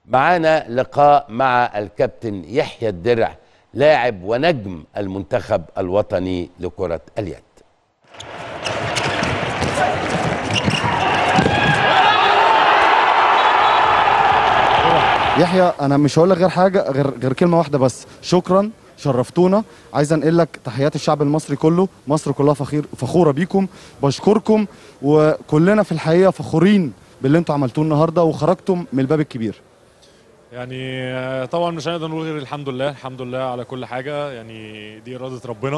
معانا لقاء مع الكابتن يحيى الدرع لاعب ونجم المنتخب الوطني لكرة اليد يحيى انا مش هقول لك غير حاجه غير غير كلمه واحده بس شكرا شرفتونا عايز انقل لك تحيات الشعب المصري كله مصر كلها فخير فخوره بيكم بشكركم وكلنا في الحقيقه فخورين باللي انتوا عملتوه النهارده وخرجتم من الباب الكبير يعني آه، طبعا مش هنقدر نقول غير الحمد لله الحمد لله على كل حاجه يعني دي اراده ربنا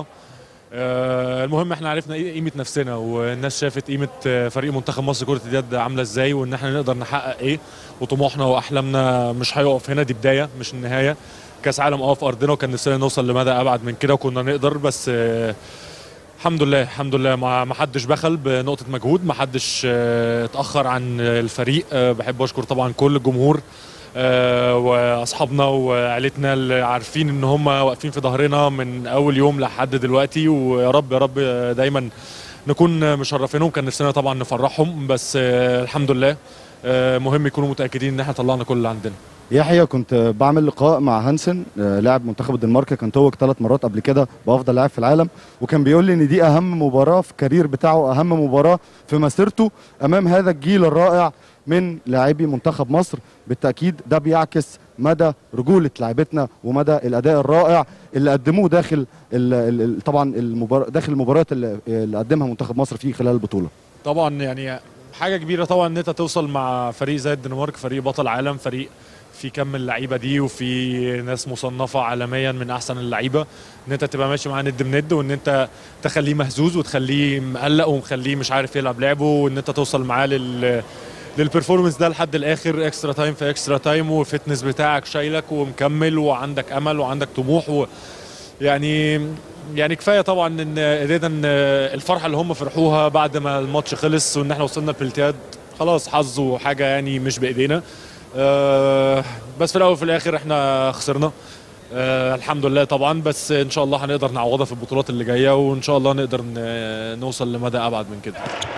آه، المهم احنا عرفنا ايه قيمه نفسنا والناس شافت قيمه آه، فريق منتخب مصر كره اليد عامله ازاي وان احنا نقدر نحقق ايه وطموحنا واحلامنا مش هيقف هنا دي بدايه مش النهايه كاس عالم اه في ارضنا وكان نفسنا نوصل لمدى ابعد من كده وكنا نقدر بس آه، الحمد لله الحمد لله ما ما حدش بخل بنقطه مجهود ما حدش آه، اتاخر عن الفريق آه، بحب اشكر طبعا كل الجمهور آه، واصحابنا وعيلتنا اللي عارفين ان هم واقفين في ظهرنا من اول يوم لحد دلوقتي ويا رب يا رب دايما نكون مشرفينهم كان نفسنا طبعا نفرحهم بس آه، الحمد لله آه، مهم يكونوا متاكدين ان احنا طلعنا كل اللي عندنا يحيى كنت بعمل لقاء مع هانسن آه، لاعب منتخب الدنمارك كان توج ثلاث مرات قبل كده بافضل لاعب في العالم وكان بيقول لي ان دي اهم مباراه في الكارير بتاعه اهم مباراه في مسيرته امام هذا الجيل الرائع من لاعبي منتخب مصر بالتاكيد ده بيعكس مدى رجوله لاعبتنا ومدى الاداء الرائع اللي قدموه داخل ال ال طبعا المبار... داخل المباريات اللي, اللي قدمها منتخب مصر في خلال البطوله طبعا يعني حاجه كبيره طبعا ان انت توصل مع فريق زي الدنمارك فريق بطل عالم فريق في كم اللعيبه دي وفي ناس مصنفه عالميا من احسن اللعيبه ان انت تبقى ماشي معاه ند بند وان انت تخليه مهزوز وتخليه مقلق ومخليه مش عارف يلعب لعبه وان انت توصل معاه لل للبرفورمانس ده لحد الاخر اكسترا تايم في اكسترا تايم والفتنس بتاعك شايلك ومكمل وعندك امل وعندك طموح و يعني يعني كفايه طبعا ان قدرنا ان الفرحه اللي هم فرحوها بعد ما الماتش خلص وان احنا وصلنا البلتياد خلاص حظ وحاجه يعني مش بايدينا آه، بس في الاول وفي الاخر احنا خسرنا آه، الحمد لله طبعا بس ان شاء الله هنقدر نعوضها في البطولات اللي جايه وان شاء الله نقدر ن- نوصل لمدى ابعد من كده